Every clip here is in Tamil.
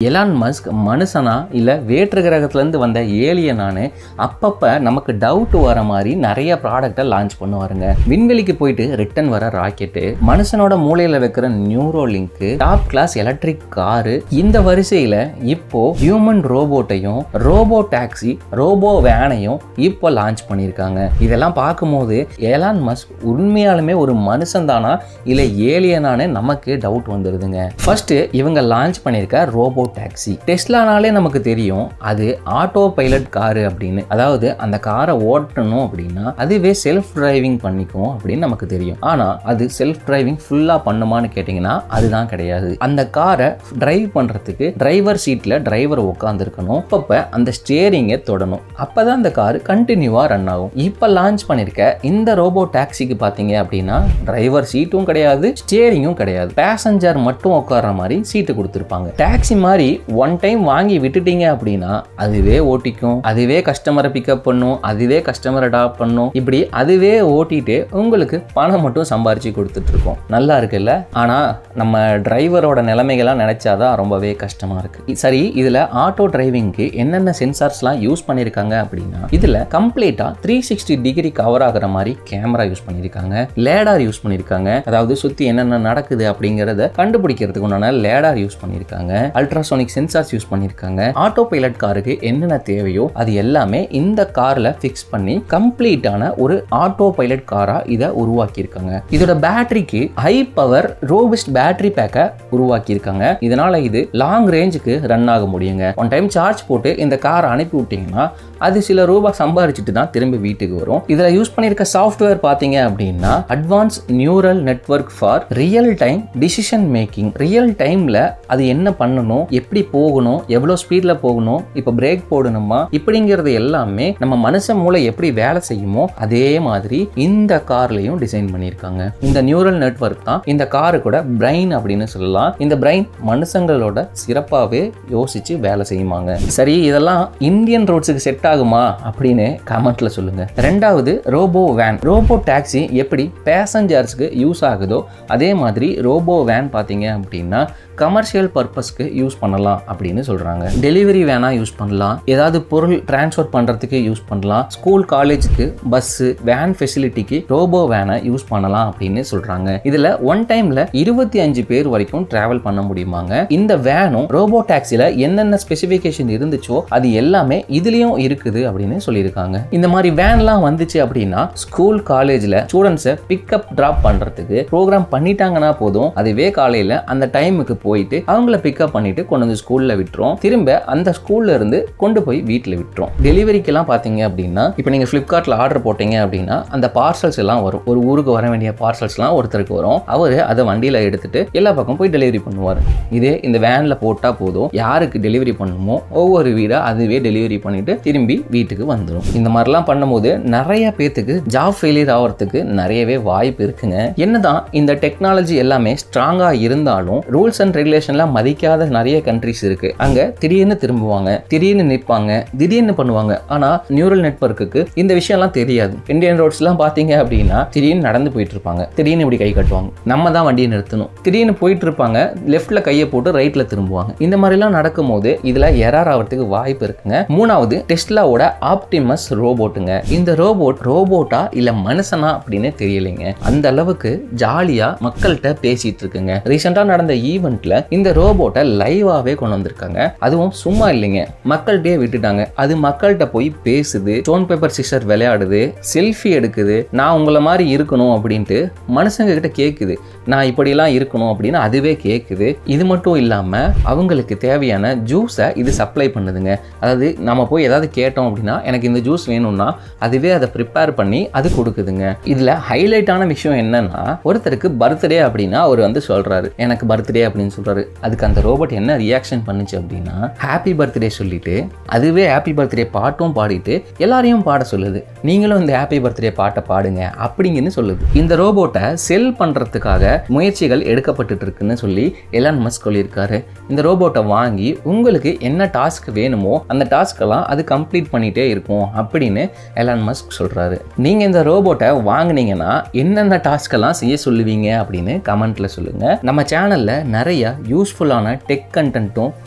எலான் மஸ்க் மனுஷனா இல்லை வேற்று கிரகத்துலேருந்து வந்த ஏலியனானு அப்பப்போ நமக்கு டவுட் வர மாதிரி நிறைய ப்ராடக்டை லான்ச் பண்ணுவாருங்க விண்வெளிக்கு போயிட்டு ரிட்டர்ன் வர ராக்கெட்டு மனுஷனோட மூளையில் வைக்கிற Neuralink top class electric car இந்த வரிசையில் இப்போ ஹியூமன் ரோபோட்டையும் ரோபோ டாக்ஸி ரோபோ வேனையும் இப்போ லான்ச் பண்ணியிருக்காங்க இதெல்லாம் பார்க்கும்போது ஏலான் மஸ்க் உண்மையாலுமே ஒரு மனுஷன் தானா இல்லை ஏலியனானு நமக்கு டவுட் வந்துடுதுங்க ஃபர்ஸ்ட் இவங்க லான்ச் பண்ணியிருக்க ரோபோ டாக்ஸி டெஸ்லானாலே நமக்கு தெரியும் அது ஆட்டோ பைலட் காரு அப்படின்னு அதாவது அந்த காரை ஓட்டணும் அப்படின்னா அதுவே செல்ஃப் டிரைவிங் பண்ணிக்கும் அப்படின்னு நமக்கு தெரியும் ஆனா அது செல்ஃப் டிரைவிங் ஃபுல்லா பண்ணுமான்னு கேட்டிங்கன்னா அதுதான் கிடையாது அந்த காரை டிரைவ் பண்றதுக்கு டிரைவர் சீட்ல டிரைவர் உட்காந்துருக்கணும் அப்பப்ப அந்த ஸ்டியரிங்கை தொடணும் அப்பதான் அந்த கார் கண்டினியூவா ரன் ஆகும் இப்போ லான்ச் பண்ணிருக்க இந்த ரோபோ டாக்ஸிக்கு பாத்தீங்க அப்படின்னா டிரைவர் சீட்டும் கிடையாது ஸ்டியரிங்கும் கிடையாது பேசஞ்சர் மட்டும் உட்கார்ற மாதிரி சீட்டு கொடுத்துருப்பாங்க டாக்ஸி மாதிரி ஒன் டைம் வாங்கி விட்டுட்டீங்க அப்படின்னா அதுவே ஓட்டிக்கும் அதுவே கஸ்டமரை பிக்கப் பண்ணும் அதுவே கஸ்டமரை டாப் பண்ணும் இப்படி அதுவே ஓட்டிட்டு உங்களுக்கு பணம் மட்டும் சம்பாரிச்சு கொடுத்துட்டு இருக்கோம் நல்லா இருக்குல்ல ஆனா நம்ம டிரைவரோட நிலைமைகள்லாம் நினைச்சாதான் ரொம்பவே கஷ்டமா இருக்கு சரி இதுல ஆட்டோ டிரைவிங்க்கு என்னென்ன சென்சார்ஸ்லாம் யூஸ் பண்ணியிருக்காங்க அப்படின்னா இதுல கம்ப்ளீட்டா த்ரீ சிக்ஸ்டி டிகிரி கவர் ஆகுற மாதிரி கேமரா யூஸ் பண்ணியிருக்காங்க லேடார் யூஸ் பண்ணியிருக்காங்க அதாவது சுத்தி என்னென்ன நடக்குது அப்படிங்கிறத கண்டுபிடிக்கிறதுக்கு உண்டான லேடார் யூஸ் பண்ணியிருக்காங்க அல்ட்ராசோனிக் சென்சார்ஸ் யூஸ் பண்ணியிருக்காங்க ஆட்டோ பைலட் காருக்கு என்னென்ன தேவையோ அது எல்லாமே இந்த கார்ல ஃபிக்ஸ் பண்ணி கம்ப்ளீட்டான ஒரு ஆட்டோ பைலட் காரா இதை உருவாக்கியிருக்காங்க இதோட பேட்டரிக்கு ஹை பவர் ரோபிஸ்ட் பேட்டரி பேக்கை உருவாக்கியிருக்காங்க இதனால இது லாங் ரேஞ்சுக்கு ரன் ஆக முடியுங்க ஒன் டைம் சார்ஜ் போட்டு இந்த காரை அனுப்பி விட்டீங்கன்னா அது சில ரூபாய் சம்பாரிச்சிட்டு தான் திரும்பி வீட்டுக்கு வரும் இதில் யூஸ் பண்ணியிருக்க சாஃப்ட்வேர் பார்த்தீங்க அப்படின்னா advance neural network for real time decision making real டைமில் அது என்ன பண்ணணும் எப்படி போகணும் எவ்வளோ ஸ்பீடில் போகணும் இப்போ பிரேக் போடணுமா இப்படிங்கிறது எல்லாமே நம்ம மனுஷ மூளை எப்படி வேலை செய்யுமோ அதே மாதிரி இந்த கார்லையும் டிசைன் பண்ணியிருக்காங்க இந்த நியூரல் நெட்வொர்க் தான் இந்த காரு கூட பிரைன் அப்படின்னு சொல்லலாம் இந்த பிரைன் மனுஷங்களோட சிறப்பாகவே யோசிச்சு வேலை செய்யுமாங்க சரி இதெல்லாம் இந்தியன் ரோட்ஸுக்கு செட் ஆகுமா அப்படின்னு கமெண்ட்ல சொல்லுங்க ரெண்டாவது ரோபோ வேன் ரோபோ டாக்ஸி எப்படி பேசஞ்சர்ஸ்க்கு யூஸ் ஆகுதோ அதே மாதிரி ரோபோ வேன் பார்த்தீங்க அப்படின்னா கமர்ஷியல் பர்பஸ்க்கு யூஸ் பண்ணலாம் அப்படின்னு சொல்றாங்க டெலிவரி வேனா யூஸ் பண்ணலாம் ஏதாவது பொருள் டிரான்ஸ்ஃபர் பண்றதுக்கு யூஸ் பண்ணலாம் ஸ்கூல் காலேஜுக்கு பஸ்ஸு வேன் ஃபெசிலிட்டிக்கு ரோபோ வேனை யூஸ் பண்ணலாம் அப்படின்னு சொல்றாங்க இதுல ஒன் டைம்ல இருபத்தி அஞ்சு பேர் வரைக்கும் டிராவல் பண்ண முடியுமாங்க இந்த வேனும் ரோபோ டாக்ஸில என்னென்ன ஸ்பெசிஃபிகேஷன் இருந்துச்சோ அது எல்லாமே இதுலயும் இருக்குது அப்படின்னு சொல்லியிருக்காங்க இந்த மாதிரி வேன்லாம் வந்துச்சு அப்படின்னா ஸ்கூல் காலேஜ்ல ஸ்டூடெண்ட்ஸை பிக்கப் டிராப் பண்றதுக்கு ப்ரோக்ராம் பண்ணிட்டாங்கன்னா போதும் அதுவே காலையில அந்த டைமுக்கு போயிட்டு அவங்கள பிக்கப் பண்ணிட்டு கொண்டு வந்து ஸ்கூல்ல விட்டுரும் திரும்ப அந்த ஸ்கூல்ல இருந்து கொண்டு போய் வீட்டில் விட்டுரும் டெலிவரிக்கெல்லாம் பார்த்தீங்க அப்படின்னா இப்போ நீங்கள் ஃப்ளிப்கார்ட்டில் ஆர்டர் போட்டீங்க அப்படின்னா அந்த பார்சல்ஸ் எல்லாம் வரும் ஒரு ஊருக்கு வர வேண்டிய பார்சல்ஸ்லாம் ஒருத்தருக்கு வரும் அவர் அதை வண்டியில் எடுத்துட்டு எல்லா பக்கம் போய் டெலிவரி பண்ணுவார் இதே இந்த வேனில் போட்டால் போதும் யாருக்கு டெலிவரி பண்ணணுமோ ஒவ்வொரு வீடாக அதுவே டெலிவரி பண்ணிட்டு திரும்பி வீட்டுக்கு வந்துடும் இந்த மாதிரிலாம் பண்ணும்போது நிறைய பேத்துக்கு ஜாப் ஃபெயிலியர் ஆகிறதுக்கு நிறையவே வாய்ப்பு இருக்குங்க என்னதான் இந்த டெக்னாலஜி எல்லாமே ஸ்ட்ராங்காக இருந்தாலும் ரூல்ஸ் அண்ட் ரெகுலேஷன்லாம் மதிக்காத நிறைய கண்ட்ரிஸ் இருக்கு அங்க திடீர்னு திரும்புவாங்க திடீர்னு நிற்பாங்க திடீர்னு பண்ணுவாங்க ஆனா நியூரல் நெட்வொர்க்குக்கு இந்த விஷயம்லாம் தெரியாது இந்தியன் ரோட்ஸ்லாம் பார்த்தீங்க அப்படின்னா திடீர்னு நடந்து போயிட்டு இருப்பாங்க திடீர்னு இப்படி கை கட்டுவாங்க நம்ம தான் வண்டியை நிறுத்தணும் திடீர்னு போயிட்டு இருப்பாங்க லெஃப்ட்ல கையை போட்டு ரைட்ல திரும்புவாங்க இந்த மாதிரிலாம் நடக்கும்போது இதுல எரர் ஆகிறதுக்கு வாய்ப்பு இருக்குங்க மூணாவது டெஸ்லாவோட ஆப்டிமஸ் ரோபோட்டுங்க இந்த ரோபோட் ரோபோட்டா இல்ல மனுஷனா அப்படின்னு தெரியலைங்க அந்த அளவுக்கு ஜாலியா மக்கள்கிட்ட பேசிட்டு இருக்குங்க ரீசெண்டா நடந்த ஈவெண்ட்ல இந்த ரோபோட்டை லைவாவே கொண்டு வந்திருக்காங்க அதுவும் சும்மா இல்லைங்க மக்கள்கிட்டயே விட்டுட்டாங்க அது மக்கள்கிட்ட போய் பேசுது ஸ்டோன் பேப்பர் சிஸ்டர் விளையாடுது செல்ஃபி எடுக்குது நான் உங்களை மாதிரி இருக்கணும் அப்படின்ட்டு மனுஷங்க கிட்ட கேட்குது நான் இப்படிலாம் இருக்கணும் அப்படின்னு அதுவே கேட்குது இது மட்டும் இல்லாமல் அவங்களுக்கு தேவையான ஜூஸை இது சப்ளை பண்ணுதுங்க அதாவது நம்ம போய் ஏதாவது கேட்டோம் அப்படின்னா எனக்கு இந்த ஜூஸ் வேணும்னா அதுவே அதை ப்ரிப்பேர் பண்ணி அது கொடுக்குதுங்க இதில் ஹைலைட்டான விஷயம் என்னன்னா ஒருத்தருக்கு பர்த்டே அப்படின்னா அவர் வந்து சொல்கிறாரு எனக்கு பர்த்டே அப்படின்னு சொல்கிறாரு அதுக்கு அந்த ரோபோட் என்ன ரியாக்ஷன் பண்ணுச்சு அப்படின்னா ஹாப்பி பர்த்டே சொல்லிட்டு அதுவே ஹாப்பி பர்த்டே பாட்டும் பாடிட்டு எல்லாரையும் பாட சொல்லுது நீங்களும் இந்த ஹாப்பி பர்த்டே பாட்டை பாடுங்க அப்படிங்கன்னு சொல்லுது இந்த ரோபோட்டை செல் பண்ணுறதுக்காக முயற்சிகள் எடுக்கப்பட்டுட்டு இருக்குன்னு சொல்லி எலான் மஸ்க் சொல்லியிருக்காரு இந்த ரோபோட்டை வாங்கி உங்களுக்கு என்ன டாஸ்க் வேணுமோ அந்த டாஸ்க்கெல்லாம் அது கம்ப்ளீட் பண்ணிட்டே இருக்கும் அப்படின்னு எலான் மஸ்க் சொல்கிறாரு நீங்கள் இந்த ரோபோட்டை வாங்குனீங்கன்னா என்னென்ன டாஸ்க்கெல்லாம் செய்ய சொல்லுவீங்க அப்படின்னு கமெண்ட்டில் சொல்லுங்கள் நம்ம சேனலில் நிறைய யூஸ்ஃபுல்லான டெக் கண்டென்ட்டும்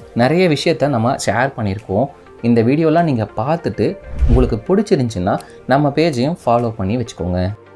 நிறைய விஷயத்த நம்ம ஷேர் பண்ணியிருக்கோம் இந்த வீடியோலாம் நீங்கள் பார்த்துட்டு உங்களுக்கு பிடிச்சிருந்துச்சின்னா நம்ம பேஜையும் ஃபாலோ பண்ணி வச்சுக்கோங்க